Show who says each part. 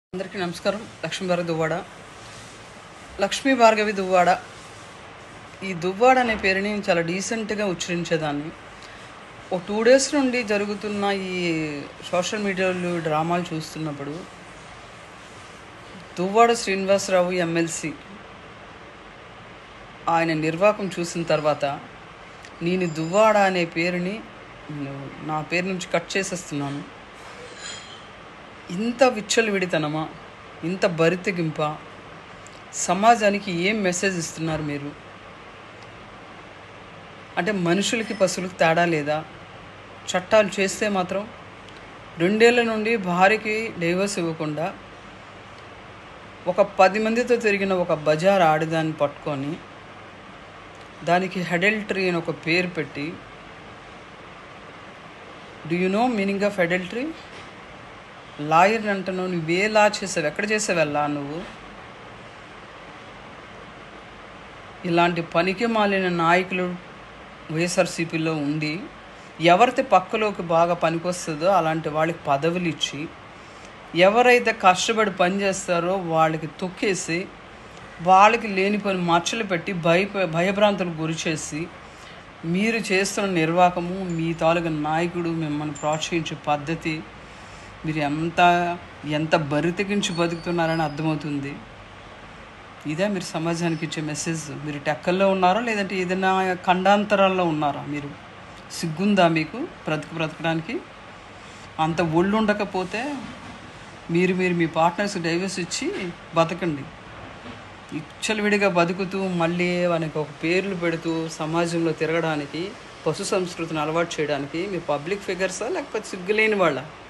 Speaker 1: అందరికీ నమస్కారం లక్ష్మీ భార్గవి దువ్వాడ లక్ష్మీ భార్గవి దువ్వాడ ఈ దువ్వాడ అనే పేరుని నేను చాలా డీసెంట్గా ఉచ్చరించేదాన్ని ఓ టూ డేస్ నుండి జరుగుతున్న ఈ సోషల్ మీడియాలో డ్రామాలు చూస్తున్నప్పుడు దువ్వాడ శ్రీనివాసరావు ఎమ్మెల్సీ ఆయన నిర్వాకం చూసిన తర్వాత నేను దువ్వాడ అనే పేరుని నేను నా పేరు నుంచి కట్ చేసేస్తున్నాను ఇంత విచ్చలవిడితనమా ఇంత బరితెగింప సమాజానికి ఏం మెసేజ్ ఇస్తున్నారు మీరు అంటే మనుషులకి పశువులకు తేడా లేదా చట్టాలు చేస్తే మాత్రం రెండేళ్ల నుండి భార్యకి డైవర్స్ ఇవ్వకుండా ఒక పది మందితో తిరిగిన ఒక బజార్ ఆడిదాన్ని పట్టుకొని దానికి హెడల్టరీ అని ఒక పేరు పెట్టి do you know meaning of adultery lawyer అంటున్నావు నువ్వే లా చేసావు ఎక్కడ చేసావు లా నువ్వు ఇలాంటి పనికి మాలిన నాయకులు వైఎస్ఆర్సీపీలో ఉండి ఎవరైతే పక్కలోకి బాగా పనికొస్తుందో అలాంటి వాళ్ళకి పదవులు ఇచ్చి ఎవరైతే కష్టపడి పని చేస్తారో వాళ్ళకి తొక్కేసి వాళ్ళకి లేని పని మచ్చలు పెట్టి భయ భయభ్రాంతులకు గురి చేసి మీరు చేస్తున్న నిర్వాహకము మీ తాలూకా నాయకుడు మిమ్మల్ని ప్రోత్సహించే పద్ధతి మీరు ఎంత ఎంత బరితెగించి బతుకుతున్నారని అర్థమవుతుంది ఇదే మీరు సమాజానికి ఇచ్చే మెసేజ్ మీరు టెక్కల్లో ఉన్నారా లేదంటే ఏదైనా ఖండాంతరాల్లో ఉన్నారా మీరు సిగ్గుందా మీకు బ్రతుకు బ్రతకడానికి అంత ఒళ్ళు ఉండకపోతే మీరు మీరు మీ పార్ట్నర్స్ డైవర్స్ ఇచ్చి బతకండి విడిగా బతుకుతూ మళ్ళీ మనకి ఒక పేర్లు పెడుతూ సమాజంలో తిరగడానికి పశు సంస్కృతిని అలవాటు చేయడానికి మీ పబ్లిక్ ఫిగర్సా లేకపోతే సిగ్గులేని వాళ్ళ